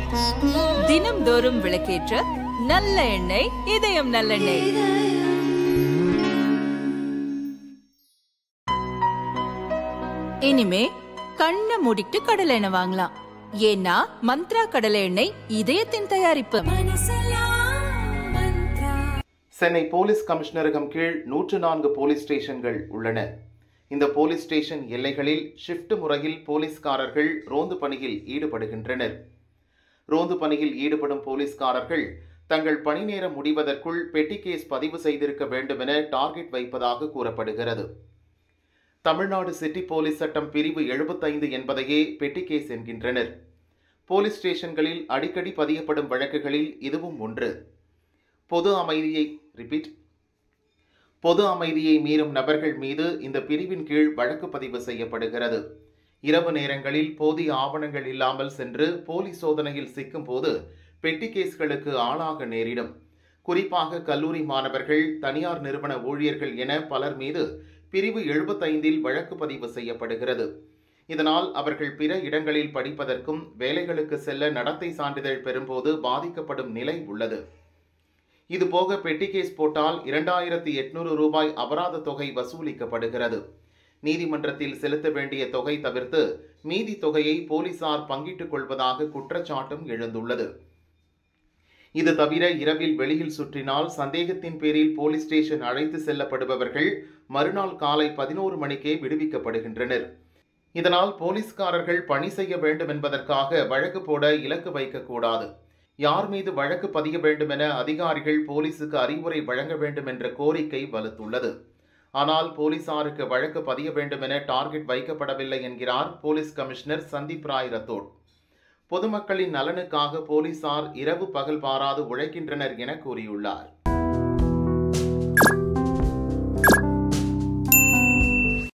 தினம்தோறும் விளக்கேற்ற நல்ல எண்ணெய் இதயம் நல்லெண்ணெய் இனிமே கண்ணை மூடிட்டு கடலை எண்ணெய் வாங்கலாம் ஏன்னா மந்த்ரா கடலை எண்ணெய் இதயத்தின் தயாரிப்பு சென்னை போலீஸ் கமிஷனரகம் கீழ் நூற்று நான்கு போலீஸ் ஸ்டேஷன்கள் உள்ளன இந்த போலீஸ் ஸ்டேஷன் எல்லைகளில் ஷிஃப்ட் முறையில் போலீஸ்காரர்கள் ரோந்து பணியில் ஈடுபடுகின்றனர் ரோந்து பணியில் ஈடுபடும் போலீஸ்காரர்கள் தங்கள் பணி நேரம் முடிவதற்குள் பெட்டி கேஸ் பதிவு செய்திருக்க வேண்டும் என டார்கெட் வைப்பதாக கூறப்படுகிறது தமிழ்நாடு சிட்டி போலீஸ் சட்டம் பிரிவு எழுபத்தைந்து என்பதையே பெட்டி கேஸ் என்கின்றனர் போலீஸ் ஸ்டேஷன்களில் அடிக்கடி பதியப்படும் வழக்குகளில் இதுவும் ஒன்று பொது அமைதியை ரிப்பீட் பொது அமைதியை மீறும் நபர்கள் மீது இந்த பிரிவின் கீழ் வழக்கு பதிவு செய்யப்படுகிறது இரவு நேரங்களில் போதிய ஆவணங்கள் இல்லாமல் சென்று போலீஸ் சோதனையில் சிக்கும் போது பெட்டி கேஸ்களுக்கு ஆளாக நேரிடும் குறிப்பாக கல்லூரி மாணவர்கள் தனியார் நிறுவன ஊழியர்கள் என பலர் மீது பிரிவு எழுபத்தைந்தில் வழக்கு பதிவு செய்யப்படுகிறது இதனால் அவர்கள் பிற இடங்களில் படிப்பதற்கும் வேலைகளுக்கு செல்ல நடத்தை சான்றிதழ் பெறும்போது பாதிக்கப்படும் நிலை உள்ளது இதுபோக பெட்டி கேஸ் போட்டால் இரண்டாயிரத்தி எட்நூறு ரூபாய் அபராத தொகை வசூலிக்கப்படுகிறது நீதிமன்றத்தில் செலுத்த வேண்டிய தொகை தவிர்த்து மீதி தொகையை போலீசார் பங்கிட்டுக் கொள்வதாக குற்றச்சாட்டும் எழுந்துள்ளது இது தவிர இரவில் வெளியில் சுற்றினால் சந்தேகத்தின் பேரில் போலீஸ் ஸ்டேஷன் அழைத்து செல்லப்படுபவர்கள் மறுநாள் காலை பதினோரு மணிக்கே விடுவிக்கப்படுகின்றனர் இதனால் போலீஸ்காரர்கள் பணி செய்ய வேண்டும் என்பதற்காக வழக்கு போட இலக்கு வைக்கக்கூடாது யார் மீது வழக்கு பதிய வேண்டும் என அதிகாரிகள் போலீசுக்கு அறிவுரை வழங்க வேண்டும் என்ற கோரிக்கை வலுத்துள்ளது ஆனால் போலீசாருக்கு வழக்கு பதிய வேண்டும் என டார்கெட் வைக்கப்படவில்லை என்கிறார் போலீஸ் கமிஷனர் சந்தீப் ராய் ரத்தோட் பொதுமக்களின் நலனுக்காக போலீசார் இரவு பகல் பாராது உழைக்கின்றனர் என கூறியுள்ளார்